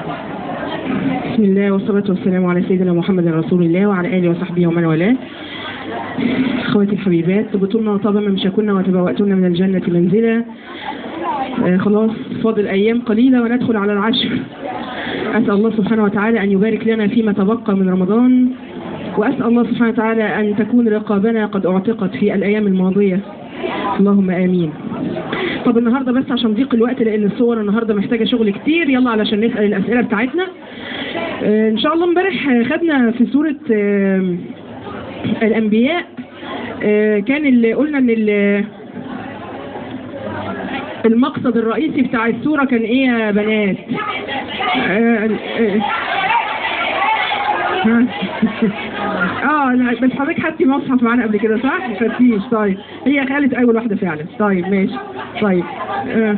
بسم الله والصلاة والسلام على سيدنا محمد رسول الله وعلى آله وصحبه ومن والاه اخواتي الحبيبات طبتن وطاب ممشكن وتبوأتن من الجنة منزلا آه خلاص فاضل أيام قليلة وندخل على العشر أسأل الله سبحانه وتعالى أن يبارك لنا فيما تبقى من رمضان وأسأل الله سبحانه وتعالى أن تكون رقابنا قد أعتقت في الأيام الماضية اللهم آمين طب النهاردة بس عشان ضيق الوقت لأن الصور النهاردة محتاجة شغل كتير يلا علشان نسأل الأسئلة بتاعتنا آه إن شاء الله امبارح خدنا في سورة آه الأنبياء آه كان اللي قلنا ان المقصد الرئيسي بتاع السورة كان ايه يا بنات اه, آه لا بس حضرتك خدتي مصحف معانا قبل كده صح؟ ما خدتيش طيب هي خالت اول واحدة فعلا طيب ماشي طيب اه,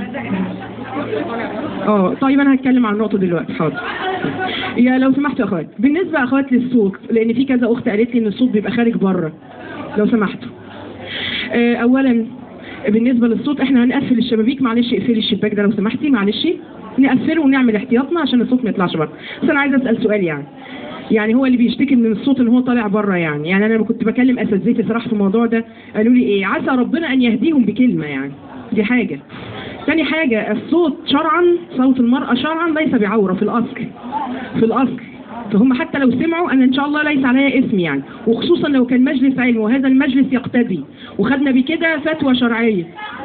آه. طيب انا هتكلم عن النقطة دلوقتي حاضر يا لو سمحتوا يا اخوات بالنسبة يا اخوات للصوت لان في كذا اخت قالت لي ان الصوت بيبقى خارج بره لو سمحتوا آه اولا بالنسبة للصوت احنا هنقفل الشبابيك معلش اقفلي الشباك ده لو سمحتي معلش نقفله ونعمل احتياطنا عشان الصوت ما يطلعش بره بس انا عايزه اسال سؤال يعني يعني هو اللي بيشتكي من الصوت ان هو طالع بره يعني يعني انا لما كنت بكلم اساتذتي صراحه في الموضوع ده قالوا لي ايه عسى ربنا ان يهديهم بكلمه يعني دي حاجه ثاني حاجه الصوت شرعا صوت المراه شرعا ليس بعوره في الاصل في الاصل فهم حتى لو سمعوا أنا إن شاء الله ليس عليا اسم يعني وخصوصا لو كان مجلس علم وهذا المجلس يقتدي وخدنا بكده فتوى شرعية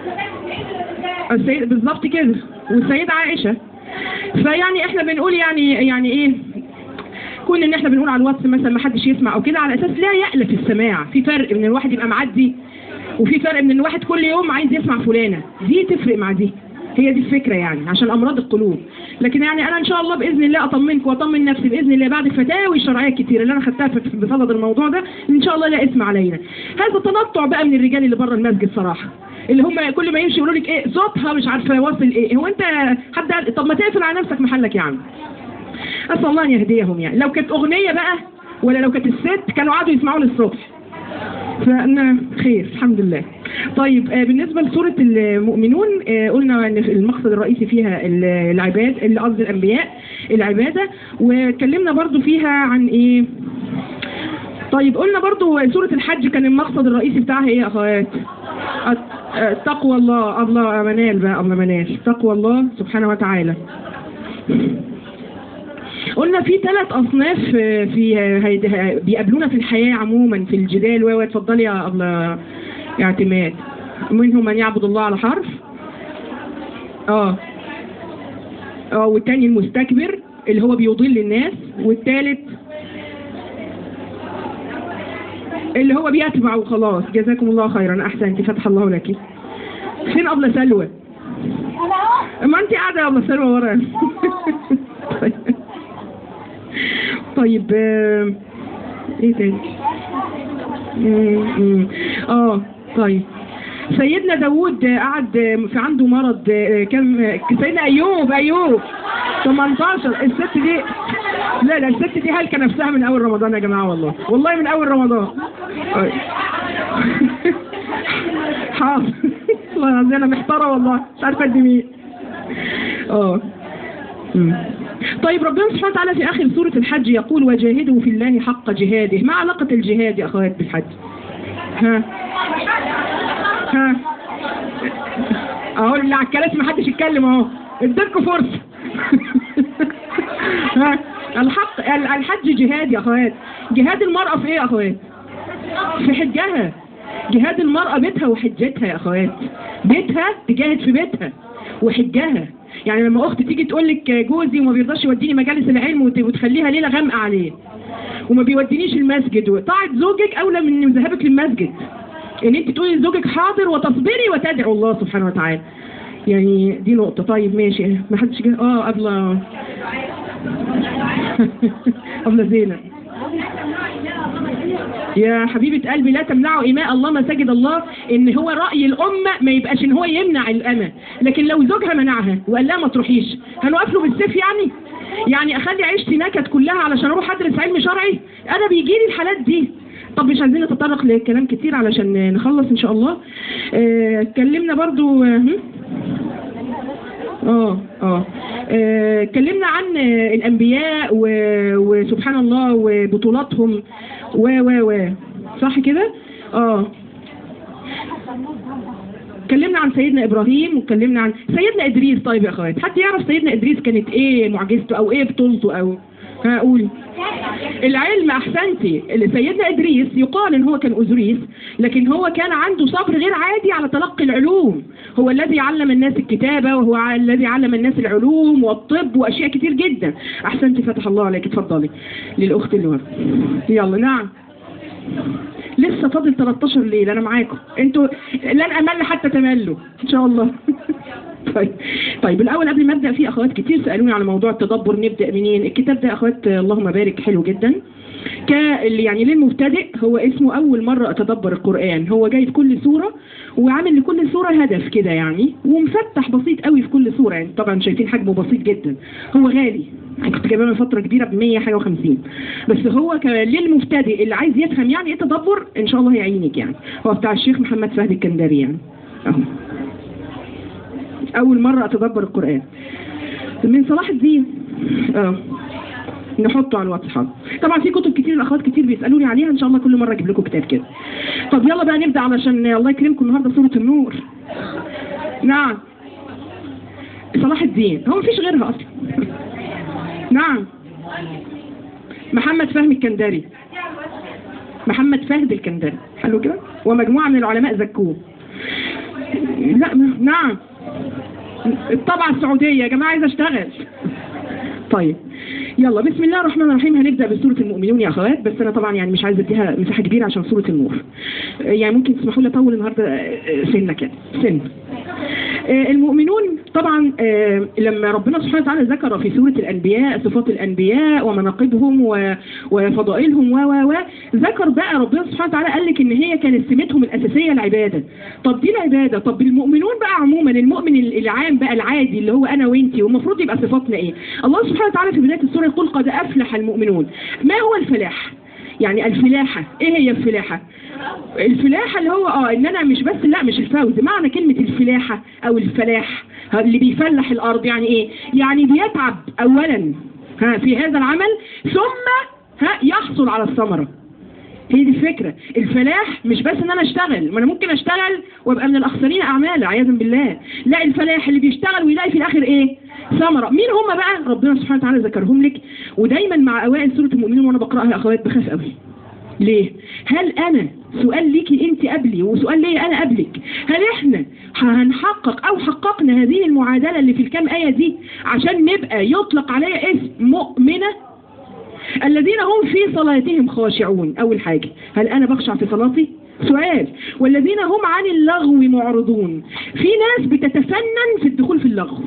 السيد بالظبط كده والسيدة عائشة فيعني احنا بنقول يعني يعني ايه كون ان احنا بنقول على الواتس مثلا ما حدش يسمع او كده على اساس لا يألف السماع في فرق ان الواحد يبقى معدي وفي فرق من ان الواحد كل يوم عايز يسمع فلانة دي تفرق مع دي هي دي الفكرة يعني عشان أمراض القلوب لكن يعني أنا إن شاء الله بإذن الله أطمنك وأطمن نفسي بإذن الله بعد الفتاوي الشرعية الكتير اللي أنا خدتها بصدد الموضوع ده إن شاء الله لا اسم علينا هذا تنطع بقى من الرجال اللي بره المسجد صراحة اللي هم كل ما يمشي يقولوا لك ايه صوتها مش عارفه واصل ايه هو انت حد طب ما تقفل على نفسك محلك يا عم اسال الله ان يهديهم يعني لو كانت اغنيه بقى ولا لو كانت الست كانوا قعدوا يسمعوا للصبح فأنا خير الحمد لله طيب آه بالنسبة لسورة المؤمنون آه قلنا ان المقصد الرئيسي فيها العباد قصدي الأنبياء العبادة واتكلمنا برضو فيها عن ايه طيب قلنا برضو سورة الحج كان المقصد الرئيسي بتاعها ايه يا اخوات تقوى الله الله منال بقى الله منال تقوى الله سبحانه وتعالى قلنا في ثلاث اصناف في بيقابلونا في الحياه عموما في الجدال و اتفضلي يا ابله يا اعتماد منهم من يعبد الله على حرف اه اه والتاني المستكبر اللي هو بيضل الناس والثالث اللي هو بيتبع وخلاص جزاكم الله خيرا احسنتي فتح الله لك فين ابله سلوى ما انت قاعده يا ابله سلوى ورا طيب آه ايه تاني اه طيب سيدنا داوود قعد في عنده مرض كم سيدنا ايوب ايوب 18 الست دي لا لا الست دي هلكه نفسها من اول رمضان يا جماعه والله والله من اول رمضان حاضر والله العظيم انا محتاره والله مش عارفه ادي مين اه طيب ربنا سبحانه وتعالى في آخر سورة الحج يقول وجاهدوا في الله حق جهاده ما علاقة الجهاد يا أخوات بالحج ها ها اهو اللي على الكراسي ما حدش يتكلم اهو اديتكم فرصة ها الحق الحج جهاد يا أخوات جهاد المرأة في ايه يا أخوات في حجها جهاد المرأة بيتها وحجتها يا أخوات بيتها تجاهد في بيتها وحجها يعني لما اخت تيجي تقول لك جوزي وما بيرضاش يوديني مجالس العلم وتخليها ليله غامقه عليه وما بيودينيش المسجد طاعه زوجك اولى من ذهابك للمسجد ان انت تقولي لزوجك حاضر وتصبري وتدعو الله سبحانه وتعالى يعني دي نقطه طيب ماشي ما حدش جه اه قبل قبل زينب يا حبيبة قلبي لا تمنعوا إماء الله مساجد الله إن هو رأي الأمة ما يبقاش إن هو يمنع الأمة لكن لو زوجها منعها وقال لها ما تروحيش هنوقف له بالسيف يعني يعني أخلي عيشتي نكد كلها علشان أروح أدرس علم شرعي أنا بيجي لي الحالات دي طب مش عايزين نتطرق لكلام كتير علشان نخلص إن شاء الله اتكلمنا برضو اه اه آه، اتكلمنا عن آه، الانبياء و- وسبحان الله وبطولاتهم و و و صح كده اه اتكلمنا عن سيدنا ابراهيم واتكلمنا عن سيدنا ادريس طيب يا اخوات حد يعرف سيدنا ادريس كانت ايه معجزته او ايه بطولته او هقول العلم احسنتي اللي سيدنا ادريس يقال ان هو كان ازريس لكن هو كان عنده صبر غير عادي على تلقي العلوم هو الذي علم الناس الكتابه وهو ع- الذي علم الناس العلوم والطب واشياء كتير جدا احسنتي فتح الله عليك اتفضلي للاخت اللي ورا يلا نعم لسه فاضل 13 ليله انا معاكم انتوا لن امل حتى تملوا ان شاء الله طيب طيب الاول قبل ما ابدا في اخوات كتير سالوني على موضوع التدبر نبدا منين الكتاب ده اخوات اللهم بارك حلو جدا ك يعني للمبتدئ هو اسمه اول مره اتدبر القران هو جايب كل سوره وعامل لكل سوره هدف كده يعني ومفتح بسيط قوي في كل سوره يعني طبعا شايفين حجمه بسيط جدا هو غالي أنا كنت جايباه من فتره كبيره ب 100 حاجه و50 بس هو ك- للمبتدئ اللي عايز يفهم يعني ايه تدبر ان شاء الله هيعينك يعني هو بتاع الشيخ محمد فهد الكندري يعني اهو اول مره اتدبر القران من صلاح الدين اه نحطه على الواتس حاضر طبعا في كتب كتير الاخوات كتير بيسالوني عليها ان شاء الله كل مره اجيب لكم كتاب كده طب يلا بقى نبدا علشان الله يكرمكم النهارده سوره النور نعم صلاح الدين هو مفيش غيرها اصلا نعم محمد فهمي الكندري محمد فهد الكندري حلو كده ومجموعه من العلماء زكوه لا ما- نعم الطبعة السعودية يا جماعة عايزة اشتغل طيب يلا بسم الله الرحمن الرحيم هنبدأ بسورة المؤمنون يا أخوات بس أنا طبعا يعني مش عايزة أديها مساحة كبيرة عشان سورة النور يعني ممكن تسمحوا لي أطول النهاردة سنة كده سن آه، المؤمنون طبعا آه، لما ربنا سبحانه وتعالى ذكر في سورة الأنبياء صفات الأنبياء ومناقبهم و- وفضائلهم و و و ذكر بقى ربنا سبحانه وتعالى قال لك إن هي كانت سمتهم الأساسية العبادة طب دي العبادة طب المؤمنون بقى عموما المؤمن العام بقى العادي اللي هو أنا وأنتي والمفروض يبقى صفاتنا إيه الله سبحانه وتعالى في بداية السورة يقول قد أفلح المؤمنون ما هو الفلاح يعني الفلاحة ايه هي الفلاحة الفلاحة اللي هو اه ان انا مش بس لا مش الفوز معنى كلمة الفلاحة او الفلاح ها، اللي بيفلح الارض يعني ايه يعني بيتعب اولا ها في هذا العمل ثم ها يحصل على الثمرة هي دي الفكرة الفلاح مش بس ان انا اشتغل ما انا ممكن اشتغل وابقى من الاخسرين اعمالا عياذا بالله لا الفلاح اللي بيشتغل ويلاقي في الاخر ايه ثمرة مين هم بقى ربنا سبحانه وتعالى ذكرهم لك ودايما مع اوائل سورة المؤمنين وانا بقراها يا اخوات بخاف قوي ليه هل انا سؤال ليكي انت قبلي وسؤال ليا انا قبلك هل احنا هنحقق او حققنا هذه المعادلة اللي في الكام آية دي عشان نبقى يطلق عليها اسم مؤمنة الذين هم في صلاتهم خاشعون أول حاجة هل أنا بخشع في صلاتي؟ سؤال والذين هم عن اللغو معرضون في ناس بتتفنن في الدخول في اللغو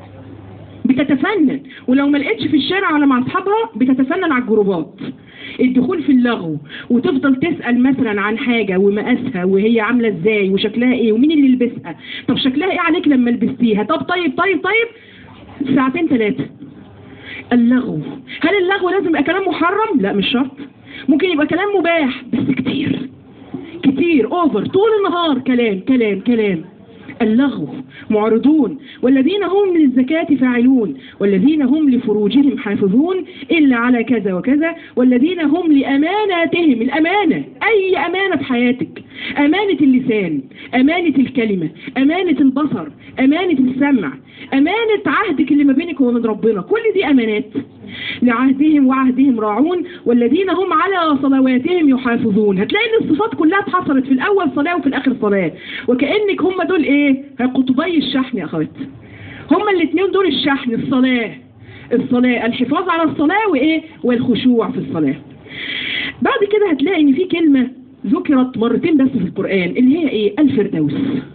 بتتفنن ولو ما لقيتش في الشارع ولا مع اصحابها بتتفنن على الجروبات الدخول في اللغو وتفضل تسأل مثلا عن حاجة ومقاسها وهي عاملة ازاي وشكلها ايه ومين اللي لبسها طب شكلها ايه عليك لما لبستيها طب طيب طيب طيب ساعتين ثلاثة اللغو هل اللغو لازم يبقى كلام محرم؟ لا مش شرط ممكن يبقى كلام مباح بس كتير كتير اوفر طول النهار كلام كلام كلام اللغو معرضون والذين هم للزكاة فاعلون والذين هم لفروجهم حافظون إلا على كذا وكذا والذين هم لأماناتهم الأمانة أي أمانة في حياتك أمانة اللسان أمانة الكلمة أمانة البصر أمانة السمع أمانة عهدك اللي ما بينك وبين ربنا كل دي أمانات لعهدهم وعهدهم راعون والذين هم على صلواتهم يحافظون هتلاقي ان الصفات كلها اتحصرت في الاول صلاه وفي الاخر صلاه وكانك هم دول ايه قطبي الشحن يا اخوات هم الاثنين دول الشحن الصلاه الصلاه الحفاظ على الصلاه وايه والخشوع في الصلاه بعد كده هتلاقي ان في كلمه ذكرت مرتين بس في القران اللي هي ايه الفردوس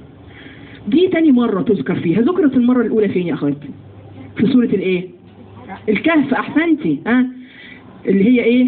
دي تاني مرة تذكر فيها ذكرت المرة الأولى فين يا أخوات في سورة الإيه الكهف أحسنتي ها اللي هي إيه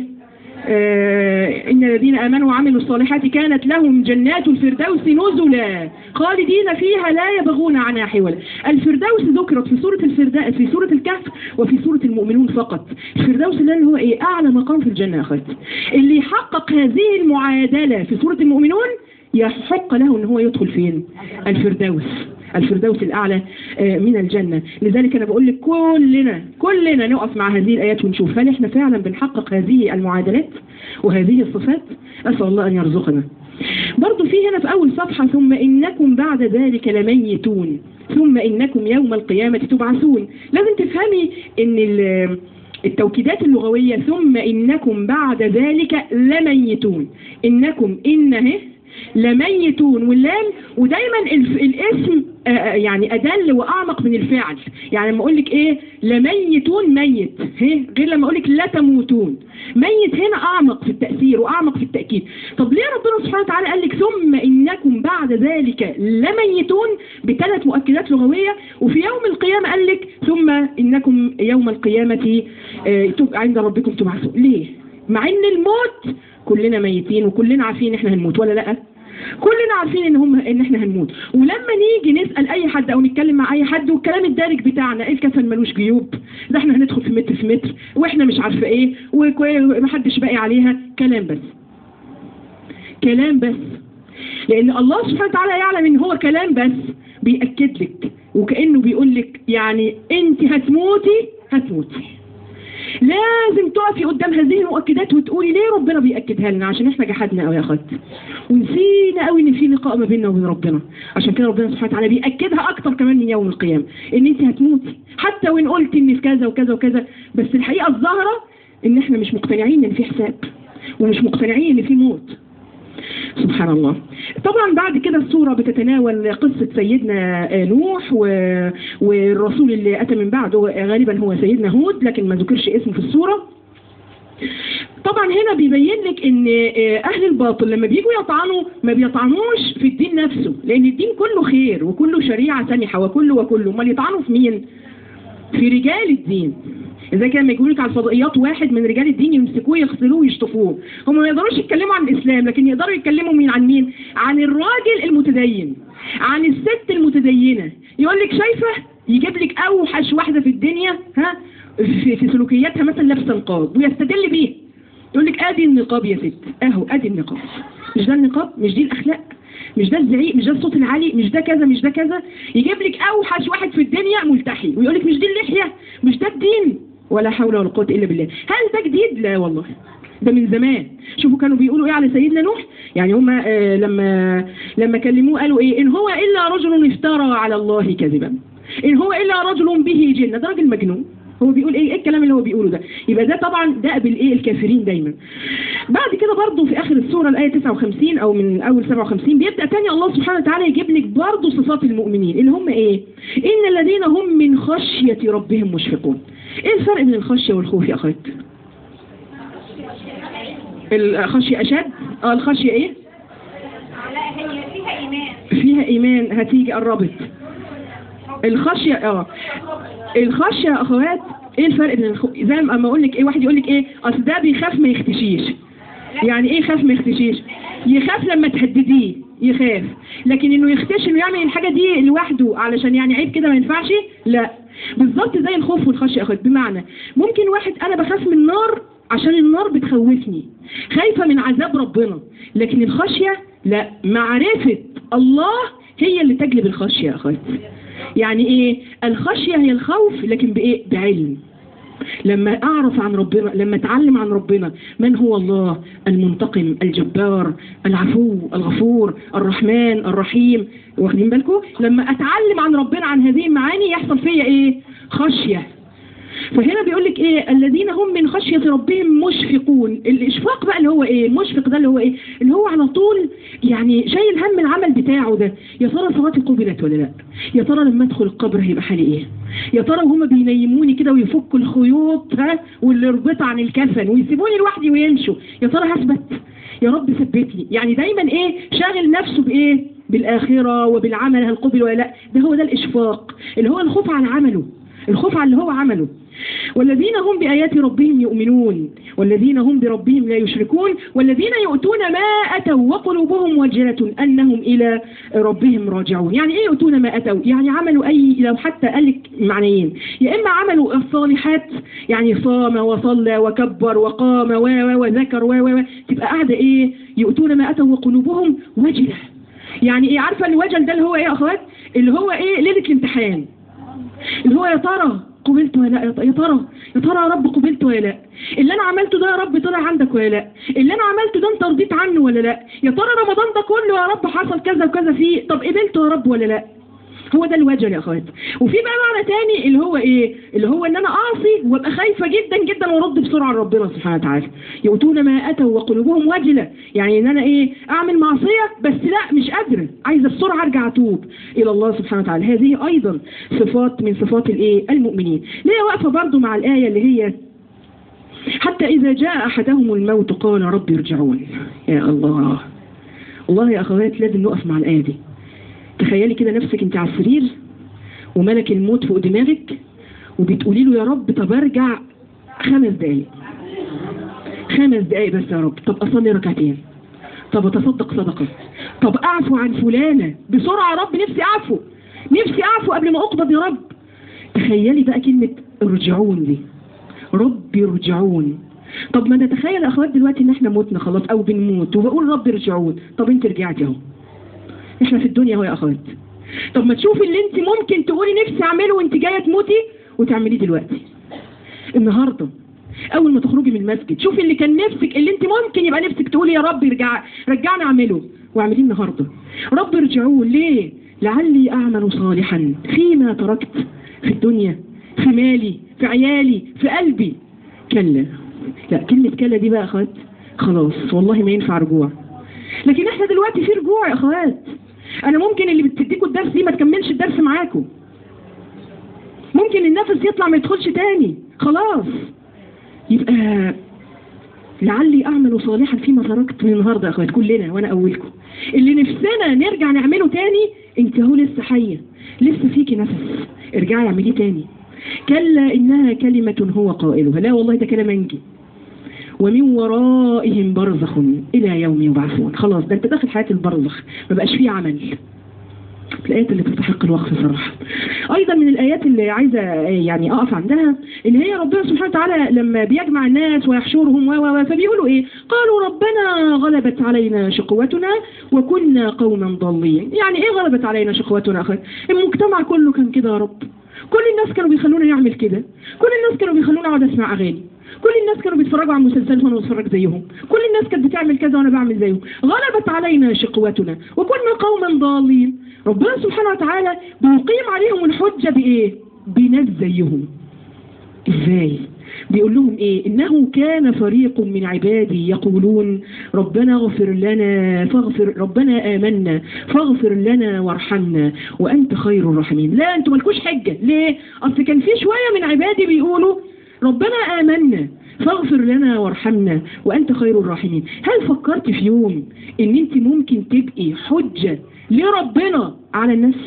آه إن الذين آمنوا وعملوا الصالحات كانت لهم جنات الفردوس نزلا خالدين فيها لا يبغون عنها حولا الفردوس ذكرت في سورة الفرداء في سورة الكهف وفي سورة المؤمنون فقط الفردوس ده اللي هو إيه أعلى مقام في الجنة يا أخوات اللي يحقق هذه المعادلة في سورة المؤمنون يحق له ان هو يدخل فين الفردوس الفردوس الاعلى آه، من الجنه لذلك انا بقول لك كلنا كلنا نقف مع هذه الايات ونشوف هل احنا فعلا بنحقق هذه المعادلات وهذه الصفات اسال الله ان يرزقنا برضو في هنا في اول صفحه ثم انكم بعد ذلك لميتون ثم انكم يوم القيامه تبعثون لازم تفهمي ان ال- التوكيدات اللغوية ثم إنكم بعد ذلك لميتون إنكم إنه لميتون واللام ودايما الف- الاسم آه، آه، يعني أدل وأعمق من الفعل يعني لما أقول لك إيه لميتون ميت هي غير لما أقول لك لا تموتون ميت هنا أعمق في التأثير وأعمق في التأكيد طب ليه ربنا سبحانه وتعالى قال لك ثم إنكم بعد ذلك لميتون بثلاث مؤكدات لغوية وفي يوم القيامة قال لك ثم إنكم يوم القيامة آه، تب- عند ربكم تبعثون ليه؟ مع إن الموت كلنا ميتين وكلنا عارفين إن إحنا هنموت ولا لأ؟ كلنا عارفين ان هم ان احنا هنموت ولما نيجي نسال اي حد او نتكلم مع اي حد والكلام الدارج بتاعنا الكفن ملوش جيوب ده احنا هندخل في متر في متر واحنا مش عارفه ايه ومحدش باقي عليها كلام بس كلام بس لان الله سبحانه وتعالى يعلم ان هو كلام بس بيأكد لك وكأنه بيقول لك يعني انت هتموتي هتموتي لازم تقفي قدام هذه المؤكدات وتقولي ليه ربنا بيأكدها لنا عشان احنا جحدنا قوي يا اخوات ونسينا قوي ان في لقاء ما بيننا وبين ربنا عشان كده ربنا سبحانه وتعالى بيأكدها اكتر كمان من يوم القيامة ان انت هتموتي حتى وان قلت ان في كذا وكذا وكذا بس الحقيقة الظاهرة ان احنا مش مقتنعين ان في حساب ومش مقتنعين ان في موت سبحان الله طبعا بعد كده الصورة بتتناول قصة سيدنا آه، نوح و... والرسول اللي أتى من بعده غالبا هو سيدنا هود لكن ما ذكرش اسمه في الصورة طبعا هنا بيبين لك ان آه، اهل الباطل لما بيجوا يطعنوا ما بيطعنوش في الدين نفسه لان الدين كله خير وكله شريعة سمحة وكله وكله امال يطعنوا في مين في رجال الدين إذا كان لما يقول لك على الفضائيات واحد من رجال الدين يمسكوه يغسلوه ويشطفوه هم ما يقدروش يتكلموا عن الإسلام لكن يقدروا يتكلموا مين عن مين عن الراجل المتدين عن الست المتدينة يقول لك شايفة يجيب لك أوحش واحدة في الدنيا ها في, في سلوكياتها مثلا لابسة نقاب ويستدل بيه يقول لك ادي النقاب يا ست اهو ادي النقاب مش ده النقاب مش دي الاخلاق مش ده الزعيق مش ده الصوت العالي مش ده كذا مش ده كذا يجيب لك اوحش واحد في الدنيا ملتحي ويقول لك مش دي اللحيه مش ده الدين ولا حول ولا قوه الا بالله هل ده جديد لا والله ده من زمان شوفوا كانوا بيقولوا ايه على سيدنا نوح يعني هم آه لما لما كلموه قالوا ايه ان هو الا رجل افترى على الله كذبا ان هو الا رجل به جنه ده راجل مجنون هو بيقول ايه ايه الكلام اللي هو بيقوله ده يبقى ده طبعا ده بالايه الكافرين دايما بعد كده برضه في اخر السوره الايه 59 او من اول 57 بيبدا تاني الله سبحانه وتعالى يجيب لك برضه صفات المؤمنين اللي هم ايه ان الذين هم من خشيه ربهم مشفقون ايه الفرق بين الخشيه والخوف يا اخوات الخشيه اشد اه الخشيه ايه لا هي فيها إيمان فيها ايمان هتيجي قربت الخشيه اه الخشيه يا اخوات ايه الفرق بين الخو... زي ما اما اقول لك ايه واحد يقول لك ايه اصل ده بيخاف ما يختشيش يعني ايه يخاف ما يختشيش يخاف لما تهدديه يخاف لكن انه يختشي انه يعمل الحاجه دي لوحده علشان يعني عيب كده ما ينفعش لا بالظبط زي الخوف والخشيه يا اخوات بمعنى ممكن واحد انا بخاف من النار عشان النار بتخوفني خايفه من عذاب ربنا لكن الخشيه لا معرفه الله هي اللي تجلب الخشيه يا اخوات يعني ايه الخشية هي الخوف لكن بايه بعلم لما اعرف عن ربنا لما اتعلم عن ربنا من هو الله المنتقم الجبار العفو الغفور الرحمن الرحيم واخدين بالكم لما اتعلم عن ربنا عن هذه المعاني يحصل فيا ايه خشية فهنا بيقول لك ايه الذين هم من خشية ربهم مشفقون الاشفاق بقى اللي هو ايه المشفق ده اللي هو ايه اللي هو على طول يعني شايل هم العمل بتاعه ده يا ترى صلاتي قبلت ولا لا يا ترى لما ادخل القبر هيبقى حالي ايه يا ترى وهم بينيموني كده ويفكوا الخيوط ها واللي ربطها عن الكفن ويسيبوني لوحدي ويمشوا يا ترى هثبت يا رب ثبتني يعني دايما ايه شاغل نفسه بايه بالاخره وبالعمل هل قبل ولا لا ده هو ده الاشفاق اللي هو الخوف على عمله الخوف على اللي هو عمله والذين هم بآيات ربهم يؤمنون والذين هم بربهم لا يشركون والذين يؤتون ما أتوا وقلوبهم وجلة أنهم إلى ربهم راجعون يعني إيه يؤتون ما أتوا يعني عملوا أي لو حتى قال لك معنيين يا إما عملوا الصالحات يعني صام وصلى وكبر وقام و و وذكر و و و تبقى قاعدة إيه يؤتون ما أتوا وقلوبهم وجلة يعني إيه عارفة الوجل ده اللي هو إيه يا أخوات اللي هو إيه ليلة الامتحان اللي هو يا ترى قبلت ولا لا يا ترى يا ترى يا رب قبلت ولا لا اللي انا عملته ده يا رب طلع عندك ولا لا اللي انا عملته ده انت رضيت عنه ولا لا يا ترى رمضان ده كله يا رب حصل كذا وكذا فيه طب قبلته يا رب ولا لا هو ده الوجل يا اخوات وفي بقى معنى تاني اللي هو ايه اللي هو ان انا اعصي وابقى خايفه جدا جدا وارد بسرعه لربنا سبحانه وتعالى يؤتون ما اتوا وقلوبهم وجله يعني ان انا ايه اعمل معصيه بس لا مش قادره عايزه بسرعه ارجع اتوب الى الله سبحانه وتعالى هذه ايضا صفات من صفات الايه المؤمنين ليه واقفه برضو مع الايه اللي هي حتى إذا جاء أحدهم الموت قال رب ارجعون يا الله والله يا أخوات لازم نقف مع الآية دي تخيلي كده نفسك انت على السرير وملك الموت فوق دماغك وبتقولي له يا رب طب ارجع خمس دقايق خمس دقايق بس يا رب طب اصلي ركعتين طب اتصدق صدقه طب اعفو عن فلانه بسرعه يا رب نفسي اعفو نفسي اعفو قبل ما اقبض يا رب تخيلي بقى كلمه ارجعون دي رب ارجعون طب ما نتخيل يا اخوات دلوقتي ان احنا متنا خلاص او بنموت وبقول رب ارجعون طب انت رجعتي اهو احنا في الدنيا اهو يا اخوات طب ما تشوفي اللي انت ممكن تقولي نفسي اعمله وانت جايه تموتي وتعمليه دلوقتي النهارده اول ما تخرجي من المسجد شوفي اللي كان نفسك اللي انت ممكن يبقى نفسك تقولي يا رب ارجع رجعني اعمله واعمليه النهارده رب ارجعون ليه لعلي اعمل صالحا فيما تركت في الدنيا في مالي في عيالي في قلبي كلا لا كلمة كلا دي بقى يا اخوات خلاص والله ما ينفع رجوع لكن احنا دلوقتي في رجوع يا اخوات انا ممكن اللي بتديكوا الدرس دي ما تكملش الدرس معاكم ممكن النفس يطلع ما يدخلش تاني خلاص يبقى لعلي اعمل صالحا فيما تركت من النهارده يا اخوات كلنا وانا اولكم اللي نفسنا نرجع نعمله تاني انت اهو لسه حيه لسه فيكي نفس ارجعي اعمليه تاني كلا انها كلمه هو قائلها لا والله ده كلام انجي ومن ورائهم برزخ الى يوم يبعثون خلاص ده انت داخل حياه البرزخ ما بقاش فيه عمل الآيات اللي تستحق الوقف صراحة أيضا من الآيات اللي عايزة يعني أقف عندها إن هي ربنا سبحانه وتعالى لما بيجمع الناس ويحشرهم و و فبيقولوا إيه قالوا ربنا غلبت علينا شقوتنا وكنا قوما ضالين يعني إيه غلبت علينا شقوتنا أخي المجتمع كله كان كده يا رب كل الناس كانوا بيخلونا نعمل كده كل الناس كانوا بيخلونا اقعد اسمع اغاني كل الناس كانوا بيتفرجوا على مسلسلات وانا بتفرج زيهم كل الناس كانت بتعمل كذا وانا بعمل زيهم غلبت علينا شقوتنا وكنا قوما ضالين ربنا سبحانه وتعالى بيقيم عليهم الحجة بايه بناس زيهم ازاي بيقول لهم ايه انه كان فريق من عبادي يقولون ربنا اغفر لنا فاغفر ربنا امنا فاغفر لنا وارحمنا وانت خير الراحمين لا انتوا مالكوش حجه ليه اصل كان في شويه من عبادي بيقولوا ربنا آمنا فاغفر لنا وارحمنا وأنت خير الراحمين هل فكرت في يوم ان انت ممكن تبقي حجة لربنا على الناس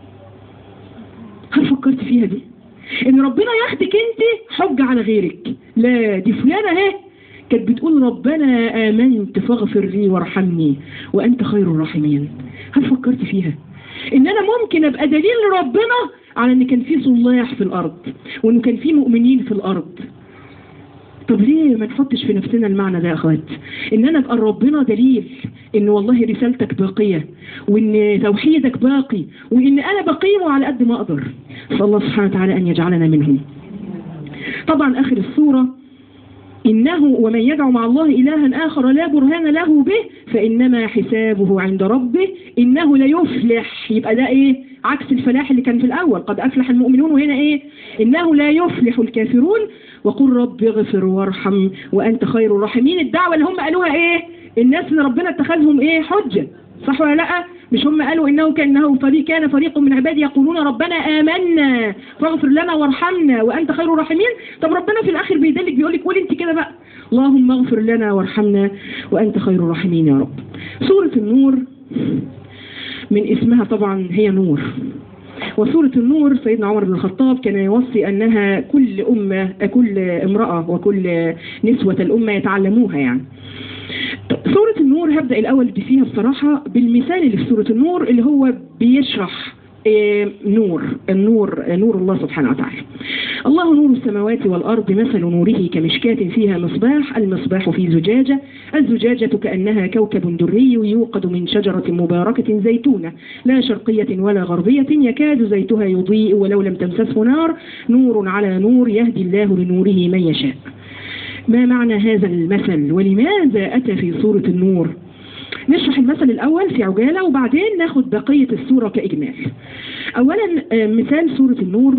هل فكرت فيها دي ان ربنا ياخدك انت حجة على غيرك لا دي فلانة اهي كانت بتقول ربنا آمنت فاغفر لي وارحمني وأنت خير الراحمين هل فكرت فيها ان انا ممكن ابقى دليل لربنا على ان كان في صلاح في الارض وان كان في مؤمنين في الارض طب ليه ما نحطش في نفسنا المعنى ده يا اخوات ان انا ابقى ربنا دليل ان والله رسالتك باقية وان توحيدك باقي وان انا بقيمه على قد ما اقدر فالله سبحانه وتعالى ان يجعلنا منهم طبعا اخر السورة إنه ومن يدعو مع الله إلها آخر لا برهان له به فإنما حسابه عند ربه إنه ليفلح يبقى ده إيه عكس الفلاح اللي كان في الأول قد أفلح المؤمنون وهنا إيه إنه لا يفلح الكافرون وقل رب اغفر وارحم وأنت خير الراحمين الدعوة اللي هم قالوها إيه الناس اللي ربنا اتخذهم إيه حجة صح ولا لا مش هم قالوا انه كانه فريق كان فريق من عبادي يقولون ربنا امنا فاغفر لنا وارحمنا وانت خير الراحمين طب ربنا في الاخر بيدلك بيقول لك قول انت كده بقى اللهم اغفر لنا وارحمنا وانت خير الراحمين يا رب سوره النور من اسمها طبعا هي نور وسورة النور سيدنا عمر بن الخطاب كان يوصي أنها كل أمة كل امرأة وكل نسوة الأمة يتعلموها يعني سورة النور هبدأ الأول فيها بصراحة بالمثال اللي في سورة النور اللي هو بيشرح إيه، نور النور نور الله سبحانه وتعالى الله نور السماوات والأرض مثل نوره كمشكاة فيها مصباح المصباح في زجاجة الزجاجة كأنها كوكب دري يوقد من شجرة مباركة زيتونة لا شرقية ولا غربية يكاد زيتها يضيء ولو لم تمسسه نار نور على نور يهدي الله لنوره من يشاء ما معنى هذا المثل ولماذا أتى في سورة النور نشرح المثل الأول في عجالة وبعدين ناخد بقية السورة كإجمال أولا آه، مثال سورة النور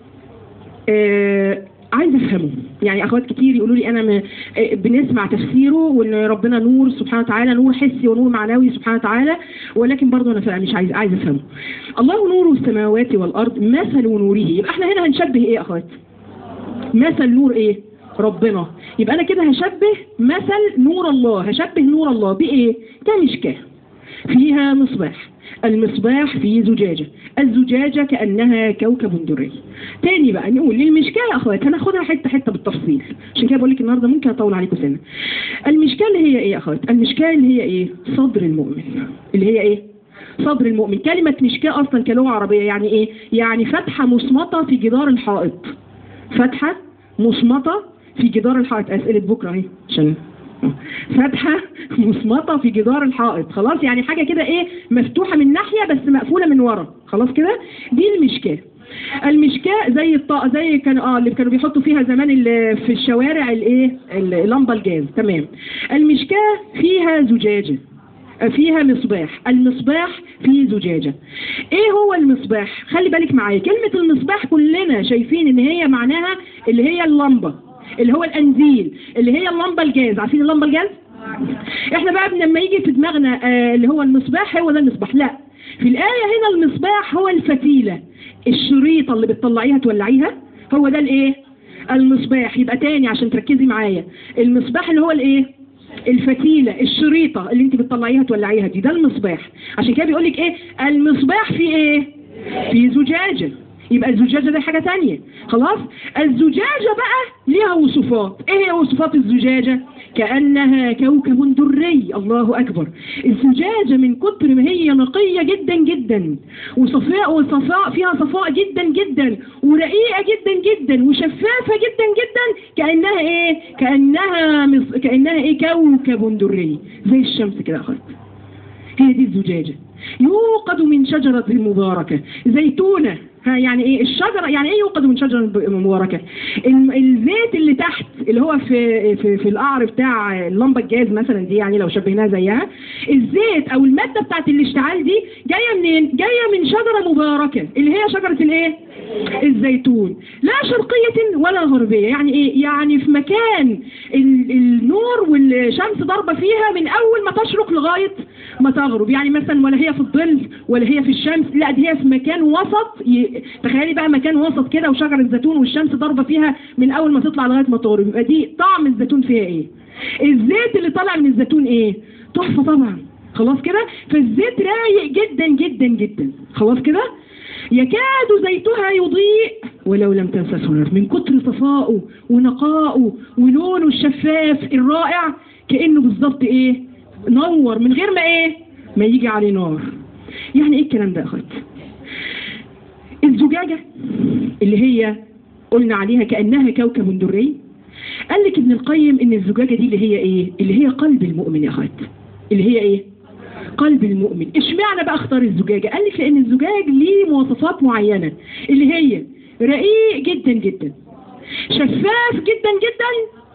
آه، عايز افهمه يعني اخوات كتير يقولوا لي انا م... آه، بنسمع تفسيره وان ربنا نور سبحانه وتعالى نور حسي ونور معنوي سبحانه وتعالى ولكن برضه انا فعلا مش عايز عايز افهمه الله نور السماوات والارض مثل نوره يبقى احنا هنا هنشبه ايه يا اخوات مثل نور ايه ربنا يبقى انا كده هشبه مثل نور الله هشبه نور الله بايه كمشكاه فيها مصباح المصباح في زجاجة الزجاجة كأنها كوكب دري تاني بقى نقول للمشكاة يا أخوات هناخدها حتة حتة بالتفصيل عشان كده بقول لك النهاردة ممكن أطول عليكم سنة المشكاة اللي هي إيه يا أخوات المشكاة اللي هي إيه صدر المؤمن اللي هي إيه صدر المؤمن كلمة مشكاة أصلا كلغة عربية يعني إيه يعني فتحة مصمتة في جدار الحائط فتحة مصمتة في جدار الحائط أسئلة بكرة أهي عشان فتحة مصمتة في جدار الحائط خلاص يعني حاجة كده ايه مفتوحة من ناحية بس مقفولة من ورا خلاص كده دي المشكاة المشكاة زي الطاقة زي كانوا اه اللي كانوا بيحطوا فيها زمان ال- في الشوارع الايه اللمبة الجاز تمام المشكاة فيها زجاجة فيها مصباح المصباح في زجاجة ايه هو المصباح خلي بالك معايا كلمة المصباح كلنا شايفين ان هي معناها اللي هي اللمبة اللي هو الانزيل اللي هي اللمبة الجاز عارفين اللمبة الجاز احنا بقى لما يجي في دماغنا آه اللي هو المصباح هو ده المصباح لا في الآية هنا المصباح هو الفتيلة الشريطة اللي بتطلعيها تولعيها هو ده الايه المصباح يبقى تاني عشان تركزي معايا المصباح اللي هو الايه الفتيلة الشريطة اللي انت بتطلعيها تولعيها دي ده المصباح عشان كده بيقول لك ايه المصباح في ايه في زجاجة يبقى الزجاجة دي حاجة تانية خلاص الزجاجة بقى ليها وصفات ايه هي وصفات الزجاجة كأنها كوكب دري الله أكبر الزجاجة من كتر ما هي نقية جدا جدا وصفاء وصفاء فيها صفاء جدا جدا ورقيقة جدا جدا وشفافة جدا جدا كأنها ايه كأنها مص... كأنها ايه كوكب دري زي الشمس كده أخذت هي دي الزجاجة يوقد من شجرة مباركة زيتونة ها يعني ايه الشجرة يعني ايه يوقد من شجرة مباركة ال- الزيت اللي تحت اللي هو في في, في القعر بتاع اللمبة الجاز مثلا دي يعني لو شبهناها زيها الزيت او المادة بتاعت الاشتعال دي جاية منين جاية من شجرة مباركة اللي هي شجرة الايه الزيتون لا شرقية ولا غربية يعني ايه يعني في مكان ال- النور والشمس ضاربة فيها من اول ما تشرق لغاية ما تغرب يعني مثلا ولا هي في الظل ولا هي في الشمس لا دي هي في مكان وسط ي... تخيلي بقى مكان وسط كده وشجر الزيتون والشمس ضاربة فيها من اول ما تطلع لغاية ما تغرب يبقى دي طعم الزيتون فيها ايه الزيت اللي طالع من الزيتون ايه تحفة طبعا خلاص كده فالزيت رايق جدا جدا جدا خلاص كده يكاد زيتها يضيء ولو لم تمسسه نار من كتر صفائه ونقائه ولونه الشفاف الرائع كأنه بالظبط ايه نور من غير ما ايه ما يجي عليه نار يعني ايه الكلام ده يا اخوات الزجاجة اللي هي قلنا عليها كأنها كوكب دري قال لك ابن القيم ان الزجاجة دي اللي هي ايه اللي هي قلب المؤمن يا اخوات اللي هي ايه قلب المؤمن اشمعنى بقى اختار الزجاجة قال لك لان الزجاج ليه مواصفات معينة اللي هي رقيق جدا جدا شفاف جدا جدا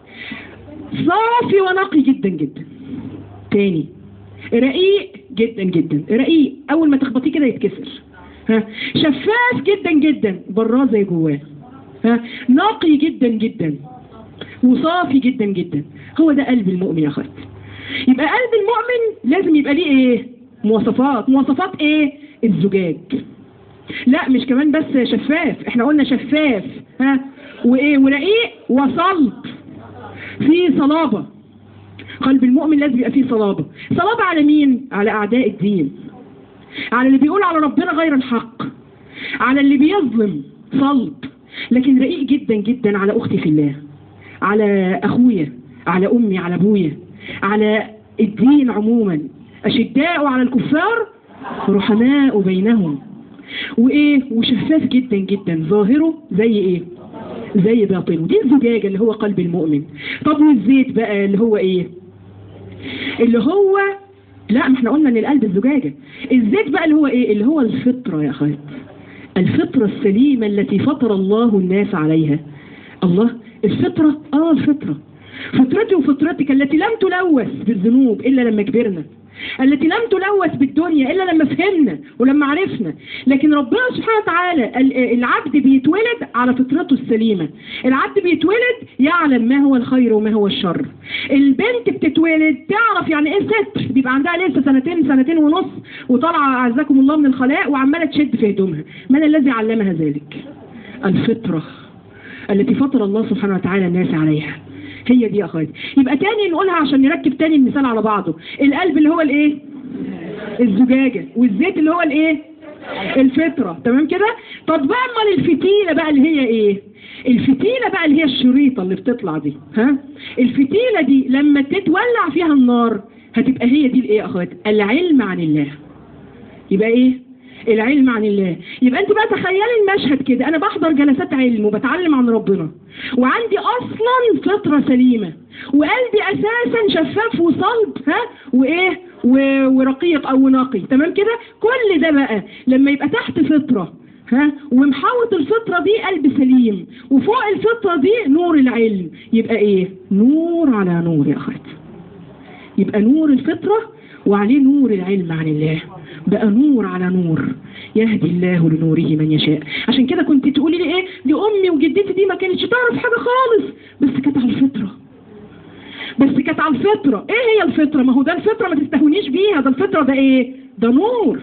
صافي ونقي جدا جدا تاني رقيق جدا جدا رقيق اول ما تخبطيه كده يتكسر ها شفاف جدا جدا براه زي جواه ها نقي جدا جدا وصافي جدا جدا هو ده قلب المؤمن يا اخوات يبقى قلب المؤمن لازم يبقى ليه ايه مواصفات مواصفات ايه الزجاج لا مش كمان بس شفاف احنا قلنا شفاف ها وايه ورقيق وصلب في صلابة قلب المؤمن لازم يبقى فيه صلابة صلابة على مين على اعداء الدين على اللي بيقول على ربنا غير الحق على اللي بيظلم صلب لكن رقيق جدا جدا على اختي في الله على اخويا على امي على ابويا على الدين عموما اشداء على الكفار رحماء بينهم وايه وشفاف جدا جدا ظاهره زي ايه زي باطنه دي الزجاجه اللي هو قلب المؤمن طب والزيت بقى اللي هو ايه اللي هو لا ما احنا قلنا ان القلب الزجاجه الزيت بقى اللي هو ايه اللي هو الفطره يا اخوات الفطره السليمه التي فطر الله الناس عليها الله الفطره اه الفطره فطرتي وفطرتك التي لم تلوث بالذنوب الا لما كبرنا التي لم تلوث بالدنيا الا لما فهمنا ولما عرفنا لكن ربنا سبحانه وتعالى ال- العبد بيتولد على فطرته السليمه العبد بيتولد يعلم ما هو الخير وما هو الشر البنت بتتولد تعرف يعني ايه ستر بيبقى عندها لسه سنتين سنتين ونص وطالعه اعزكم الله من الخلاء وعماله تشد في هدومها من الذي علمها ذلك الفطره التي فطر الله سبحانه وتعالى الناس عليها هي دي يا اخواتي يبقى تاني نقولها عشان نركب تاني المثال على بعضه القلب اللي هو الايه الزجاجه والزيت اللي هو الايه الفطره تمام كده طب بقى امال الفتيله بقى اللي هي ايه الفتيله بقى اللي هي الشريطه اللي بتطلع دي ها الفتيله دي لما تتولع فيها النار هتبقى هي دي الايه يا اخواتي العلم عن الله يبقى ايه العلم عن الله يبقى انت بقى تخيلي المشهد كده انا بحضر جلسات علم وبتعلم عن ربنا وعندي اصلا فطره سليمه وقلبي اساسا شفاف وصلب ها وايه و- ورقيق او نقي تمام كده كل ده بقى لما يبقى تحت فطره ها ومحوط الفطره دي قلب سليم وفوق الفطره دي نور العلم يبقى ايه نور على نور يا اخواتي يبقى نور الفطرة وعليه نور العلم عن الله بقى نور على نور يهدي الله لنوره من يشاء عشان كده كنت تقولي لي ايه دي امي وجدتي دي ما كانتش تعرف حاجة خالص بس كانت على الفطرة بس كانت على الفطرة ايه هي الفطرة ما هو ده الفطرة ما تستهونيش بيها ده الفطرة ده ايه ده نور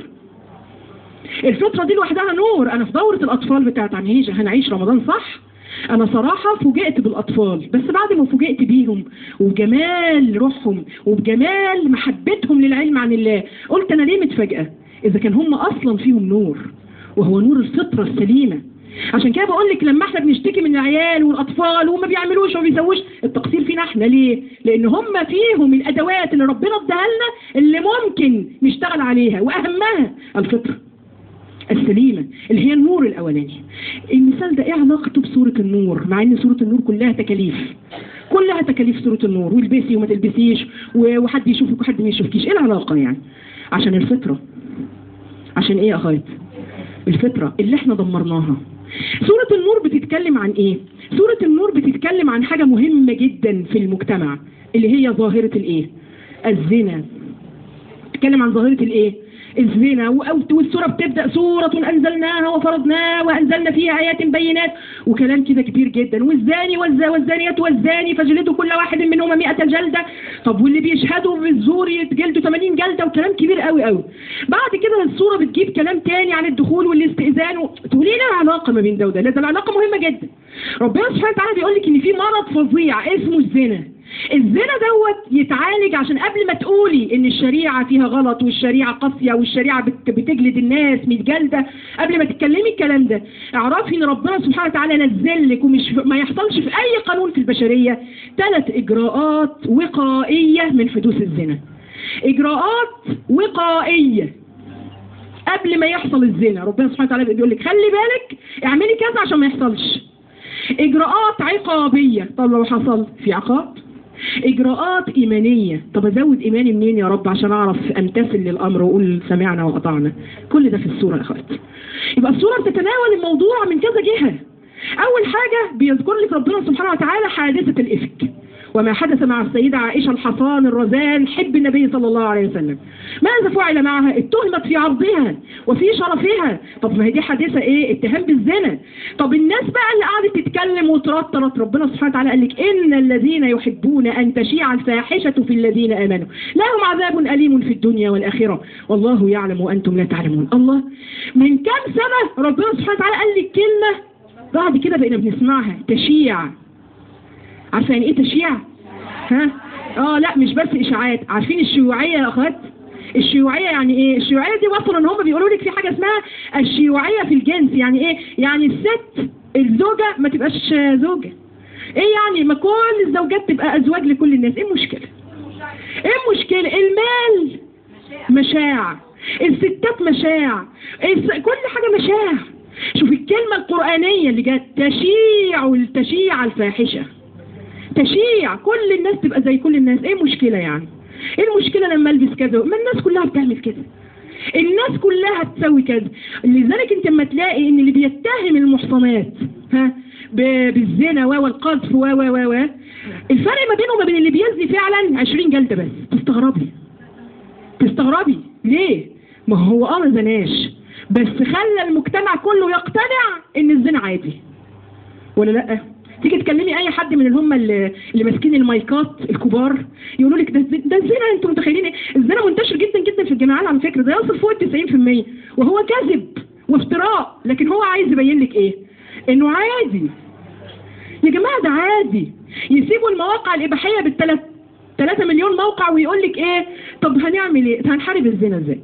الفطرة دي لوحدها نور انا في دورة الاطفال بتاعت عنيجة هنعيش رمضان صح انا صراحة فوجئت بالاطفال بس بعد ما فوجئت بيهم وبجمال روحهم وبجمال محبتهم للعلم عن الله قلت انا ليه متفاجئة اذا كان هم اصلا فيهم نور وهو نور الفطرة السليمة عشان كده بقول لك لما احنا بنشتكي من العيال والاطفال وما بيعملوش وما بيسووش التقصير فينا احنا ليه؟ لان هم فيهم الادوات اللي ربنا اداها لنا اللي ممكن نشتغل عليها واهمها الفطره السليمة اللي هي النور الأولاني المثال ده ايه علاقته بسورة النور مع ان سورة النور كلها تكاليف كلها تكاليف سورة النور والبسي وما تلبسيش و- وحد يشوفك وحد ما يشوفكيش ايه العلاقة يعني عشان الفطرة عشان ايه يا اخوات الفطرة اللي احنا دمرناها سورة النور بتتكلم عن ايه سورة النور بتتكلم عن حاجة مهمة جدا في المجتمع اللي هي ظاهرة الايه الزنا بتتكلم عن ظاهرة الايه الزنا وأو- والسورة بتبدأ سورة أنزلناها وفرضناها وأنزلنا فيها آيات بينات وكلام كده كبير جدا والزاني والز- والزانية والزاني فجلدوا كل واحد منهما 100 جلدة طب واللي بيشهدوا بالزور يتجلدوا 80 جلدة وكلام كبير قوي قوي بعد كده السورة بتجيب كلام تاني عن الدخول والاستئذان و... تقولي لي العلاقة ما بين ده وده لا ده العلاقة مهمة جدا ربنا سبحانه وتعالى بيقول لك إن في مرض فظيع اسمه الزنا الزنا دوت يتعالج عشان قبل ما تقولي ان الشريعة فيها غلط والشريعة قاسية والشريعة بت- بتجلد الناس 100 جلدة قبل ما تتكلمي الكلام ده اعرفي ان ربنا سبحانه وتعالى نزل لك ومش ما يحصلش في اي قانون في البشرية ثلاث اجراءات وقائية من حدوث الزنا اجراءات وقائية قبل ما يحصل الزنا ربنا سبحانه وتعالى بيقول لك خلي بالك اعملي كذا عشان ما يحصلش اجراءات عقابية طب لو حصل في عقاب اجراءات ايمانية طب ازود ايماني منين يا رب عشان اعرف امتثل للامر واقول سمعنا واطعنا كل ده في السورة يا اخوات يبقى السورة بتتناول الموضوع من كذا جهة اول حاجة بيذكر لك ربنا سبحانه وتعالى حادثة الافك وما حدث مع السيدة عائشة الحصان الرزان حب النبي صلى الله عليه وسلم ماذا فعل معها اتهمت في عرضها وفي شرفها طب ما هي دي حادثة ايه اتهام بالزنا طب الناس بقى اللي قعدت تتكلم وترطرت ربنا سبحانه وتعالى قال لك ان الذين يحبون ان تشيع الفاحشة في الذين امنوا لهم عذاب اليم في الدنيا والاخرة والله يعلم وانتم لا تعلمون الله من كام سنة ربنا سبحانه وتعالى قال لك كلمة بعد كده بقينا بنسمعها تشيع عارفه يعني ايه تشييع ها اه لا مش بس اشاعات عارفين الشيوعيه يا اخوات الشيوعيه يعني ايه الشيوعيه دي وصلوا ان هم بيقولوا لك في حاجه اسمها الشيوعيه في الجنس يعني ايه يعني الست الزوجه ما تبقاش زوجه ايه يعني ما كل الزوجات تبقى ازواج لكل الناس ايه المشكله ايه المشكله المال مشاع الستات مشاع الس- كل حاجه مشاع شوف الكلمه القرانيه اللي جت تشيع التشيع الفاحشه تشيع كل الناس تبقى زي كل الناس ايه المشكله يعني ايه المشكله لما البس كذا ما الناس كلها بتعمل كده الناس كلها تسوي كده لذلك انت لما تلاقي ان اللي بيتهم المحصنات ها ب- بالزنا و والقذف و و و و الفرق ما بينه وما بين اللي بيزني فعلا 20 جلده بس تستغربي تستغربي ليه ما هو اه ما زناش بس خلى المجتمع كله يقتنع ان الزنا عادي ولا لا تيجي تكلمي اي حد من اللي هم اللي, اللي ماسكين المايكات الكبار يقولوا لك ده الزنا- ده الزنا انتوا متخيلين ايه الزنا منتشر جدا جدا في الجامعات على فكره ده يوصل فوق ال 90% وهو كذب وافتراء لكن هو عايز يبين لك ايه انه عادي يا جماعه ده عادي يسيبوا المواقع الاباحيه بالثلاث 3 مليون موقع ويقول لك ايه طب هنعمل ايه هنحارب الزنا ازاي